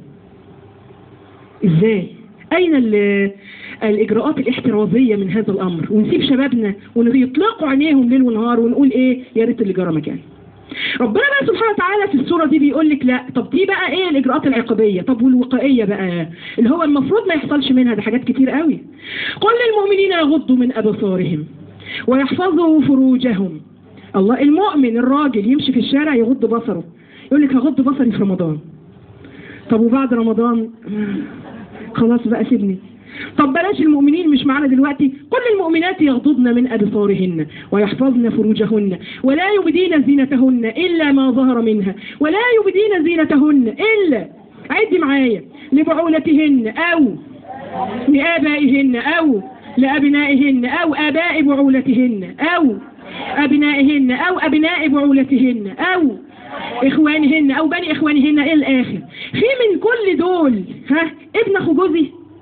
ازاي اين ال- الاجراءات الاحترازيه من هذا الامر ونسيب شبابنا ويطلقوا عينيهم ليل ونهار ونقول ايه يا ريت اللي جرى مكان ربنا بقى سبحانه وتعالى في السوره دي بيقول لك لا طب دي بقى ايه الاجراءات العقابيه طب والوقائيه بقى اللي هو المفروض ما يحصلش منها ده حاجات كتير قوي قل للمؤمنين يغضوا من ابصارهم ويحفظوا فروجهم الله المؤمن الراجل يمشي في الشارع يغض بصره يقول لك هغض بصري في رمضان طب وبعد رمضان خلاص بقى سيبني طب بلاش المؤمنين مش معانا دلوقتي كل المؤمنات يغضضن من أبصارهن ويحفظن فروجهن ولا يبدين زينتهن إلا ما ظهر منها ولا يبدين زينتهن إلا عد معايا لبعولتهن أو لآبائهن أو لأبنائهن أو آباء بعولتهن أو أبنائهن أو أبناء بعولتهن أو إخوانهن أو بني إخوانهن إلى الآخر في من كل دول ها ابن أخو جوزي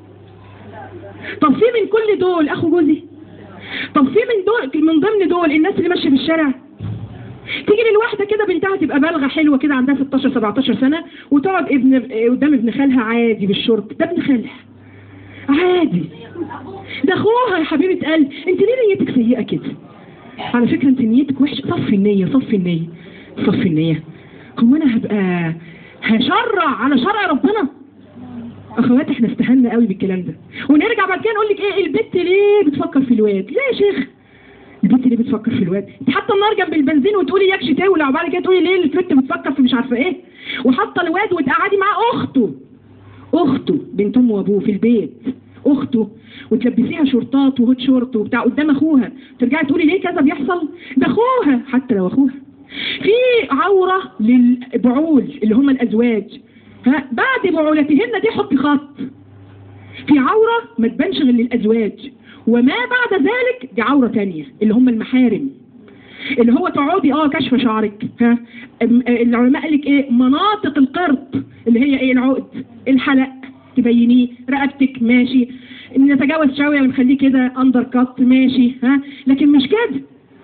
طب في من كل دول أخو جوزي طب في من دول من ضمن دول الناس اللي ماشية في الشارع تيجي للواحدة كده بنتها تبقى بالغة حلوة كده عندها 16 17 سنة وتقعد ابن قدام ابن خالها عادي بالشرط ده ابن خالها عادي ده اخوها يا حبيبة قلب انت ليه نيتك سيئة كده على فكرة انت نيتك وحشة صفي النية صفي النية صفي النية هو انا هبقى هشرع على شرع ربنا اخوات احنا استهنا قوي بالكلام ده ونرجع بعد كده نقول لك ايه البت ليه بتفكر في الواد ليه يا شيخ البت ليه بتفكر في الواد انت حاطه النار جنب البنزين وتقولي يكش تولع وبعد كده تقولي ليه البت بتفكر في مش عارفه ايه وحاطه الواد وتقعدي معاه اخته اخته بنت امه وابوه في البيت اخته وتلبسيها شورتات وهوت شورت وبتاع قدام اخوها ترجعي تقولي ليه كذا بيحصل ده اخوها حتى لو اخوها في عورة للبعول اللي هم الازواج ها بعد بعولتهن دي حطي خط في عورة ما تبانش غير للازواج وما بعد ذلك دي عورة تانية اللي هم المحارم اللي هو تقعدي اه كشف شعرك ها أم- العلماء قال لك ايه مناطق القرط اللي هي ايه العقد الحلق تبينيه رقبتك ماشي نتجاوز شويه ونخليه كده اندر كات ماشي ها لكن مش كده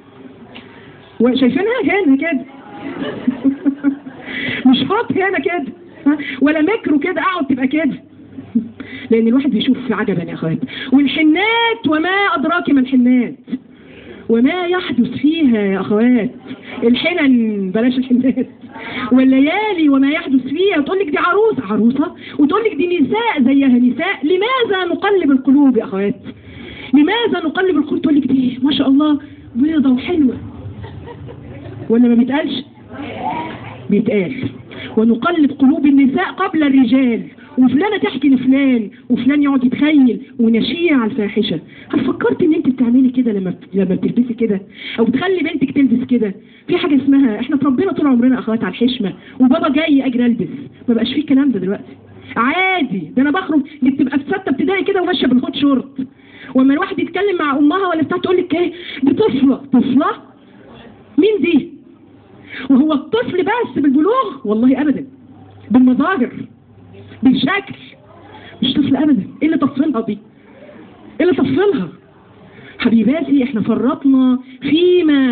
وشايفينها هنا كده مش حاط هنا كده ها؟ ولا ميكرو كده اقعد تبقى كده لان الواحد بيشوف عجبا يا اخوات والحنات وما ادراك ما الحنات وما يحدث فيها يا اخوات الحنن بلاش الحنات والليالي وما يحدث فيها وتقول لك دي عروسه عروسه وتقول لك دي نساء زيها نساء لماذا نقلب القلوب يا اخوات لماذا نقلب القلوب تقول لك دي ما شاء الله بيضه وحلوه ولا ما بيتقالش بيتقال ونقلب قلوب النساء قبل الرجال وفلانة تحكي لفلان وفلان يقعد يتخيل ونشيع الفاحشة هل فكرت ان انت بتعملي كده لما بت- لما بتلبسي كده او بتخلي بنتك تلبس كده في حاجة اسمها احنا اتربينا طول عمرنا اخوات على الحشمة وبابا جاي اجري البس ما بقاش فيه الكلام ده دلوقتي عادي ده انا بخرج دي بتبقى في ستة ابتدائي كده وماشية بالهوت شورت واما الواحد يتكلم مع امها ولا بتاع تقول لك ايه دي طفلة طفلة مين دي وهو الطفل بس بالبلوغ والله ابدا بالمظاهر بالشكل مش طفل ابدا ايه اللي تفصلها دي ايه اللي تفصلها حبيباتي احنا فرطنا فيما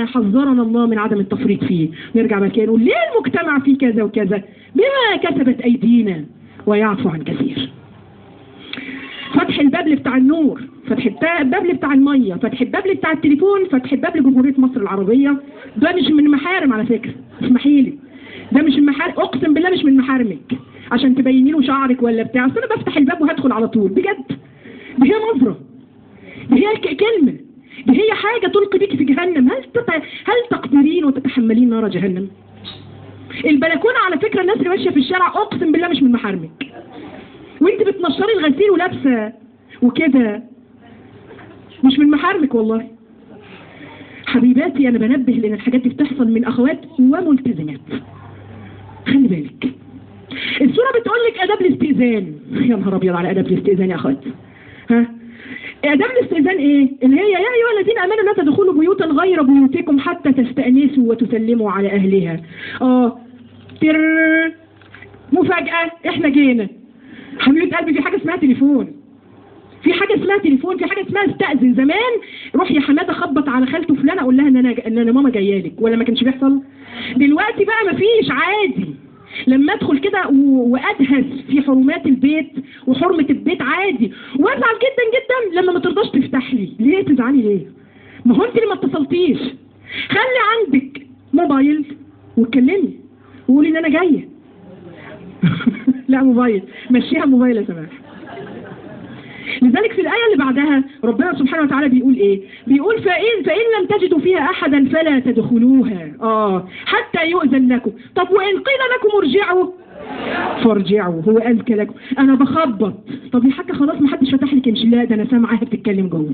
حذرنا الله من عدم التفريط فيه نرجع بقى كده نقول ليه المجتمع فيه كذا وكذا بما كسبت ايدينا ويعفو عن كثير فتح الباب بتاع النور فتح التا- الباب بتاع الميه فتح الباب بتاع التليفون فتح الباب لجمهوريه مصر العربيه ده مش من محارم على فكره اسمحي لي ده مش من محارم اقسم بالله مش من محارمك عشان تبيني له شعرك ولا بتاع اصل انا بفتح الباب وهدخل على طول بجد دي هي نظره دي هي ك- كلمه دي هي حاجه تلقي بك في جهنم هل تت... هل تقدرين وتتحملين نار جهنم البلكونه على فكره الناس اللي ماشيه في الشارع اقسم بالله مش من محارمك وانت بتنشري الغسيل ولابسه وكده مش من محارمك والله حبيباتي انا بنبه لان الحاجات دي بتحصل من اخوات وملتزمات خلي بالك السوره بتقول لك اداب الاستئذان يا نهار ابيض على اداب الاستئذان يا اخوات ها اداب الاستئذان ايه اللي هي يا ايها الذين امنوا لا تدخلوا بيوتا غير بيوتكم حتى تستانسوا وتسلموا على اهلها اه تر مفاجاه احنا جينا حبيبه قلبي في حاجه اسمها تليفون في حاجه اسمها تليفون في حاجه اسمها استاذن زمان روح يا حماده خبط على خالته فلانه اقول لها ان انا ان انا ماما جايه لك ولا ما كانش بيحصل دلوقتي بقى مفيش عادي لما ادخل كده و- وادهس في حرمات البيت وحرمه البيت عادي وازعل جدا جدا لما ما ترضاش تفتح لي ليه تزعلي ليه ما هو انت اللي ما اتصلتيش خلي عندك موبايل واتكلمي وقولي ان انا جايه لا موبايل مشيها موبايل يا سماح لذلك في الآية اللي بعدها ربنا سبحانه وتعالى بيقول إيه؟ بيقول فإن فإن لم تجدوا فيها أحدا فلا تدخلوها آه حتى يؤذن لكم طب وإن قيل لكم ارجعوا فارجعوا هو أزكى لكم أنا بخبط طب يا حاجة خلاص ما حدش فتح لك امشي لا ده أنا سامعاها بتتكلم جوه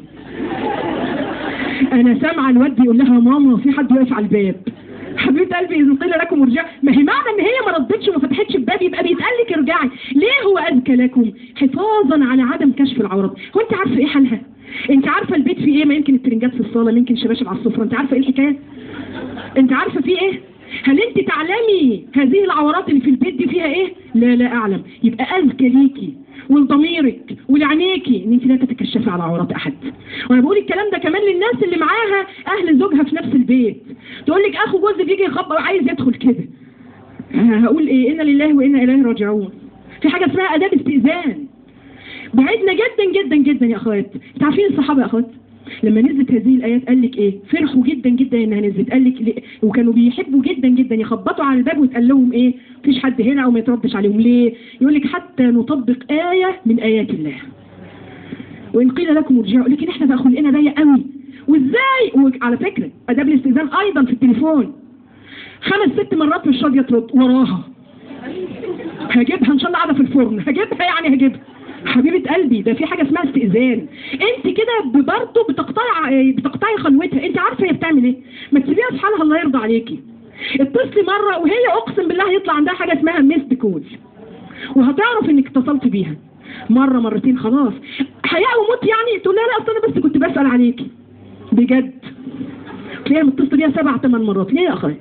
أنا سامعة الواد بيقول لها ماما في حد واقف على الباب حبيبه قلبي اذا قيل لكم ارجعوا ما هي معنى ان هي ما ردتش وما فتحتش الباب يبقى بيتقال لك ارجعي ليه هو اذكى لكم حفاظا على عدم كشف العورات هو انت عارفه ايه حالها انت عارفه البيت فيه ايه ما يمكن الترنجات في الصاله ما يمكن شباشب على السفره انت عارفه ايه الحكايه انت عارفه فيه ايه هل انت تعلمي هذه العورات اللي في البيت دي فيها ايه لا لا اعلم يبقى اذكى ليكي ولضميرك ولعينيكي ان انت لا تتكشفي على عورات احد وانا بقول الكلام ده كمان للناس اللي معاها اهل زوجها في نفس البيت تقول لك اخو جوزي بيجي يخبط وعايز يدخل كده آه، هقول ايه انا لله وانا اليه راجعون في حاجه اسمها اداب استئذان بعدنا جدا جدا جدا يا اخوات انت عارفين الصحابه يا اخوات لما نزلت هذه الايات قال لك ايه فرحوا جدا جدا انها نزلت قال لك ليه؟ وكانوا بيحبوا جدا جدا يخبطوا على الباب ويتقال لهم ايه مفيش حد هنا او ما يتردش عليهم ليه يقول لك حتى نطبق ايه من ايات الله وان قيل لكم ارجعوا لكن احنا بقى خلقنا ضيق قوي وازاي وعلى فكره اداب الاستئذان ايضا في التليفون خمس ست مرات مش راضيه ترد وراها هجيبها ان شاء الله قاعده في الفرن هجيبها يعني هجيبها حبيبة قلبي ده في حاجة اسمها استئذان انت كده برضه بتقطعي بتقطعي خلوتها انت عارفة هي بتعمل ايه ما تسيبيها في حالها الله يرضى عليكي اتصلي مرة وهي اقسم بالله هيطلع عندها حاجة اسمها ميست كول وهتعرف انك اتصلت بيها مرة مرتين خلاص حياء وموت يعني تقول لها لا اصل انا بس كنت بسأل عليكي بجد تلاقيها متصلة بيها سبع ثمان مرات ليه يا اخوات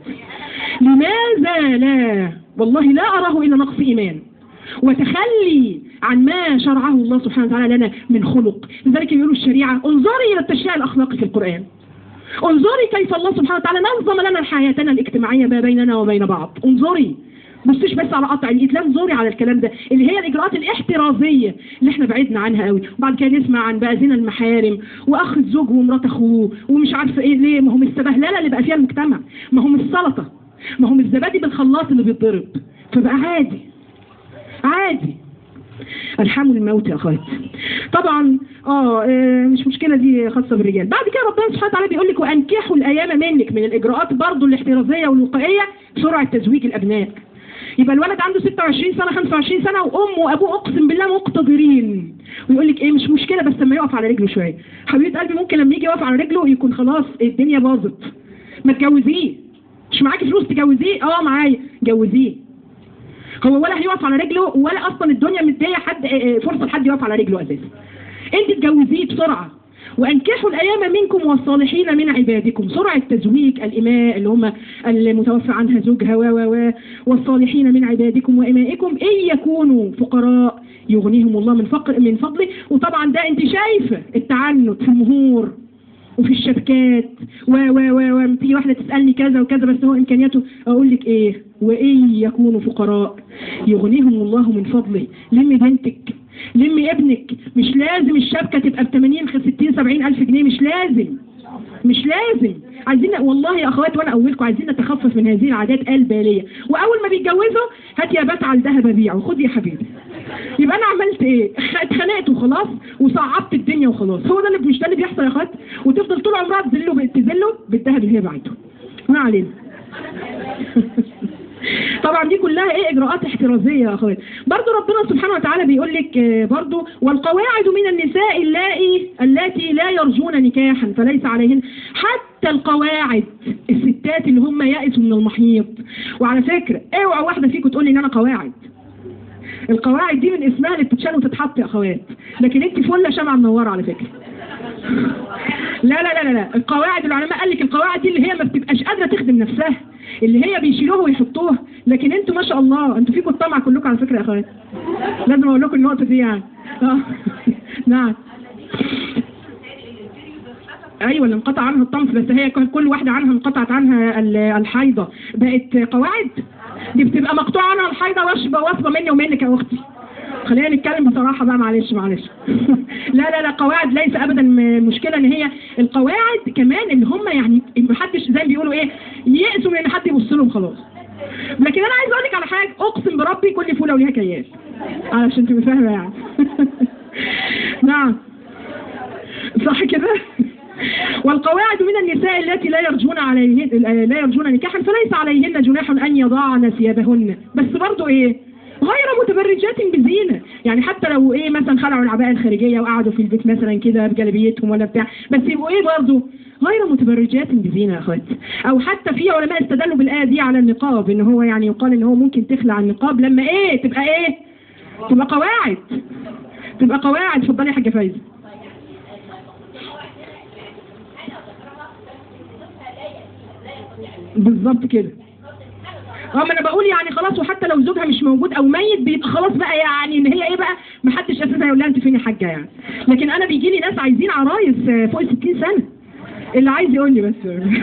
لماذا لا والله لا أراه إلا نقص إيمان وتخلي عن ما شرعه الله سبحانه وتعالى لنا من خلق لذلك يقولوا الشريعة انظري إلى التشريع الأخلاقي في القرآن انظري كيف الله سبحانه وتعالى نظم لنا حياتنا الاجتماعية ما بيننا وبين بعض انظري بصيش بس على قطع الايد لا انظري على الكلام ده اللي هي الاجراءات الاحترازيه اللي احنا بعدنا عنها قوي وبعد كده نسمع عن بقى زنا المحارم واخ الزوج ومرات اخوه ومش عارفه ايه ليه ما هم السبهلله اللي بقى فيها المجتمع ما هم السلطه ما هم الزبادي بالخلاط اللي بيتضرب فبقى عادي عادي ارحموا الموت يا اخواتي طبعا اه آه، مش مشكله دي خاصه بالرجال بعد كده ربنا سبحانه وتعالى بيقول لك وانكحوا الايام منك من الاجراءات برضو الاحترازيه والوقائيه سرعه تزويج الابناء يبقى الولد عنده 26 سنه 25 سنه وامه وابوه اقسم بالله مقتدرين ويقول لك ايه مش مشكله بس لما يقف على رجله شويه حبيبه قلبي ممكن لما يجي يقف على رجله يكون خلاص الدنيا باظت ما تجوزيه مش معاكي فلوس تجوزيه اه معايا جوزيه هو ولا هيقف على رجله ولا اصلا الدنيا مديه حد آه، فرصه لحد يقف على رجله اساسا انت تجوزيه بسرعه وانكحوا الايام منكم والصالحين من عبادكم سرعه تزويج الاماء اللي هم المتوفى عنها زوجها و و و والصالحين من عبادكم وامائكم ان يكونوا فقراء يغنيهم الله من فقر من فضله وطبعا ده انت شايفه التعنت في المهور وفي الشبكات و و و و تيجي واحده تسالني كذا وكذا بس هو امكانياته اقول لك ايه وان يكونوا فقراء يغنيهم الله من فضله لمي بنتك لمي ابنك مش لازم الشبكه تبقى ب 80 60 70 الف جنيه مش لازم مش لازم عايزين والله يا اخوات وانا اولكم عايزين نتخفف من هذه العادات الباليه واول ما بيتجوزوا هات يا بات على الذهب ابيعه خد يا حبيبي يبقى انا عملت ايه اتخانقت وخلاص وصعبت الدنيا وخلاص هو ده اللي مش ده اللي بيحصل يا اخوات وتفضل طول عمرها تذله تذله بالذهب اللي هي باعته ما علينا طبعا دي كلها ايه اجراءات احترازيه يا اخوات برضو ربنا سبحانه وتعالى بيقول لك آه، برضو والقواعد من النساء اللائي اللاتي لا يرجون نكاحا فليس عليهن حتى القواعد الستات اللي هم يائسوا من المحيط وعلى فكره اوعى واحده فيكم تقول لي ان انا قواعد القواعد دي من اسمها اللي بتتشال وتتحط يا اخوات لكن انت فله شمعه منوره على فكره لا لا لا لا لا القواعد العلماء قال لك القواعد دي اللي هي ما بتبقاش قادره تخدم نفسها اللي هي بيشيلوها ويحطوها لكن انتوا ما شاء الله انتوا فيكم الطمع كلكم على فكره يا اخوات لازم اقول لكم النقطه دي يعني اه نعم ايوه اللي انقطع عنها الطمس بس هي كل واحده عنها انقطعت عنها ال- الحيضه بقت قواعد دي بتبقى مقطوع عنها الحيضه واشبه واصبه مني ومنك يا اختي خلينا نتكلم بصراحة بقى معلش معلش لا لا لا قواعد ليس ابدا م- مشكلة ان هي القواعد كمان ان هم يعني محدش زي ما بيقولوا ايه يئسوا من ان حد يبص لهم خلاص لكن انا عايز اقول لك على حاجة اقسم بربي كل فولة وليها كياس علشان تبقى فاهمة يعني نعم صح كده والقواعد من النساء التي لا يرجون عليهن لا يرجون نكاحا فليس عليهن جناح ان يضعن ثيابهن بس برضو ايه غير متبرجات بزينة يعني حتى لو ايه مثلا خلعوا العباءة الخارجية وقعدوا في البيت مثلا كده بجلبيتهم ولا بتاع بس يبقوا ايه برضو غير متبرجات بزينة يا اخوات او حتى في علماء استدلوا بالآية دي على النقاب ان هو يعني يقال ان هو ممكن تخلع النقاب لما ايه تبقى ايه تبقى قواعد تبقى قواعد اتفضلي يا حاجة فايزة بالظبط كده اه ما انا بقول يعني خلاص وحتى لو زوجها مش موجود او ميت بيبقى خلاص بقى يعني ان هي ايه بقى ما حدش اساسا يقول لها انت فين يا حاجه يعني لكن انا بيجي لي ناس عايزين عرايس آه، فوق ال 60 سنه اللي عايز يقول لي بس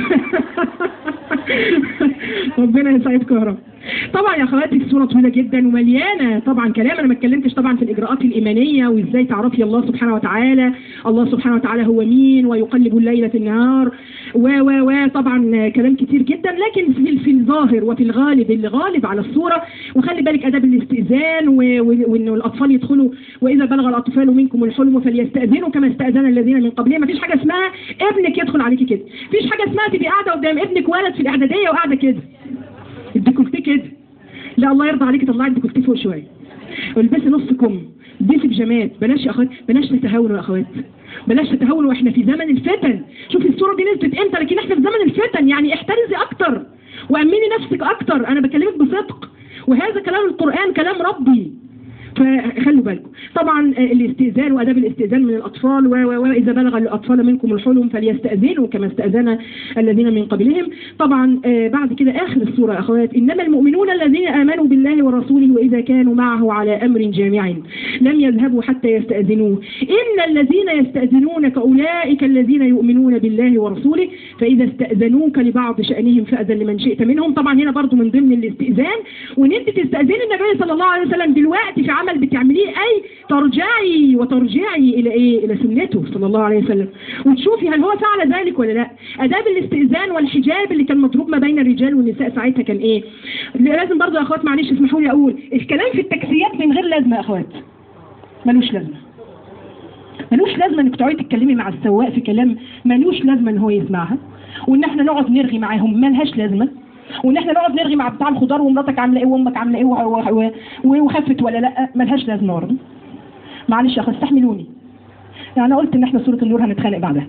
ربنا يسعدكم يا رب طبعا يا اخواتي الصوره طويله جدا ومليانه طبعا كلام انا ما اتكلمتش طبعا في الاجراءات الايمانيه وازاي تعرفي الله سبحانه وتعالى الله سبحانه وتعالى هو مين ويقلب الليل في النهار و و و طبعا كلام كتير جدا لكن في, في الظاهر وفي الغالب اللي غالب على الصوره وخلي بالك اداب الاستئذان و- و- وان الاطفال يدخلوا واذا بلغ الاطفال منكم الحلم فليستاذنوا كما استاذن الذين من قبلهم مفيش حاجه اسمها ابنك يدخل عليكي كده مفيش حاجه اسمها تبقي قاعده قدام ابنك ولد في الاعداديه وقاعده كده الديكولتيه كده لا الله يرضى عليكي طلعي الديكولتيه فوق شويه والبسي نص كم البسي بيجامات بلاش يا اخوات بلاش تتهاونوا يا اخوات بلاش تتهاونوا واحنا في زمن الفتن شوفي الصوره دي نزلت امتى لكن احنا في زمن الفتن يعني احترزي اكتر وامني نفسك اكتر انا بكلمك بصدق وهذا كلام القران كلام ربي فخلوا بالكم طبعا آه، الاستئذان واداب الاستئذان من الاطفال و- و- واذا بلغ الاطفال منكم الحلم فليستاذنوا كما استاذن الذين من قبلهم طبعا آه، بعد كده اخر السوره يا اخوات انما المؤمنون الذين امنوا بالله ورسوله واذا كانوا معه على امر جامع لم يذهبوا حتى يستاذنوه ان الذين يستاذنونك اولئك الذين يؤمنون بالله ورسوله فاذا استاذنوك لبعض شانهم فاذن لمن شئت منهم طبعا هنا برضو من ضمن الاستئذان وان انت تستاذني النبي صلى الله عليه وسلم دلوقتي في عمل بتعمليه اي ترجعي وترجعي الى ايه الى سنته صلى الله عليه وسلم وتشوفي هل هو فعل ذلك ولا لا اداب الاستئذان والحجاب اللي كان مطلوب ما بين الرجال والنساء ساعتها كان ايه لازم برضو يا اخوات معلش اسمحوا لي اقول الكلام في التكسيات من غير لازمه يا اخوات ملوش لازمه ملوش لازمه انك تقعدي تتكلمي مع السواق في كلام ملوش لازمه ان هو يسمعها وان احنا نقعد نرغي معاهم ملهاش لازمه وان احنا نقعد نرغي مع بتاع الخضار ومراتك عامله ايه وامك عامله ايه و- و- و- وخفت ولا لا ملهاش لازمه برضه معلش يا اخي استحملوني يعني انا قلت ان احنا سوره النور هنتخانق بعدها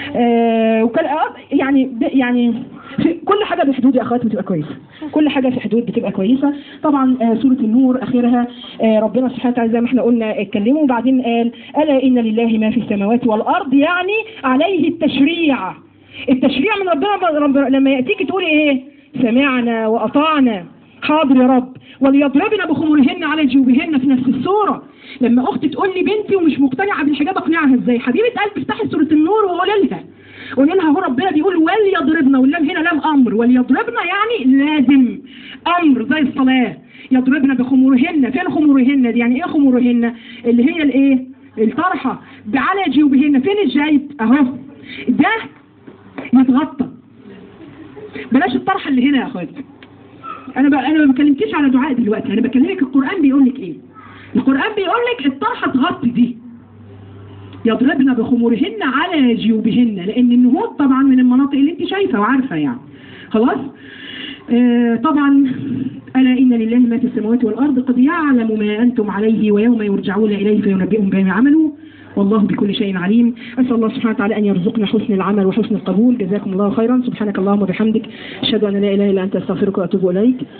آه وكان آه يعني ب- يعني في كل حاجه بحدود يا اخواتي بتبقى كويسه كل حاجه في حدود بتبقى كويسه طبعا آه سوره النور اخرها آه ربنا سبحانه وتعالى زي ما احنا قلنا اتكلموا وبعدين قال الا ان لله ما في السماوات والارض يعني عليه التشريع التشريع من ربنا رب لما ياتيك تقولي ايه سمعنا واطعنا حاضر يا رب وليضربن بخمرهن على جيوبهن في نفس السوره لما اختي تقول لي بنتي ومش مقتنعه بالحجاب اقنعها ازاي حبيبه قلبي افتحي سوره النور وقولي لها قولي لها هو ربنا بيقول وليضربنا واللام هنا لام امر وليضربنا يعني لازم امر زي الصلاه يضربن بخمورهن فين خمورهن دي يعني ايه خمورهن اللي هي الايه الطرحه على جيوبهن فين الجيب اهو ده يتغطى بلاش الطرحه اللي هنا يا اخواتي انا ب... انا ما بكلمكيش على دعاء دلوقتي انا بكلمك القران بيقول لك ايه القران بيقول لك الطرحه تغطي دي يضربن بخمورهن على جيوبهن لان النهوض طبعا من المناطق اللي انت شايفه وعارفه يعني خلاص آه طبعا ألا إن لله ما في السماوات والأرض قد يعلم ما أنتم عليه ويوم يرجعون إليه فينبئهم بما عملوا والله بكل شيء عليم أسأل الله سبحانه وتعالى أن يرزقنا حسن العمل وحسن القبول جزاكم الله خيرا سبحانك اللهم وبحمدك أشهد أن لا إله إلا أنت أستغفرك وأتوب إليك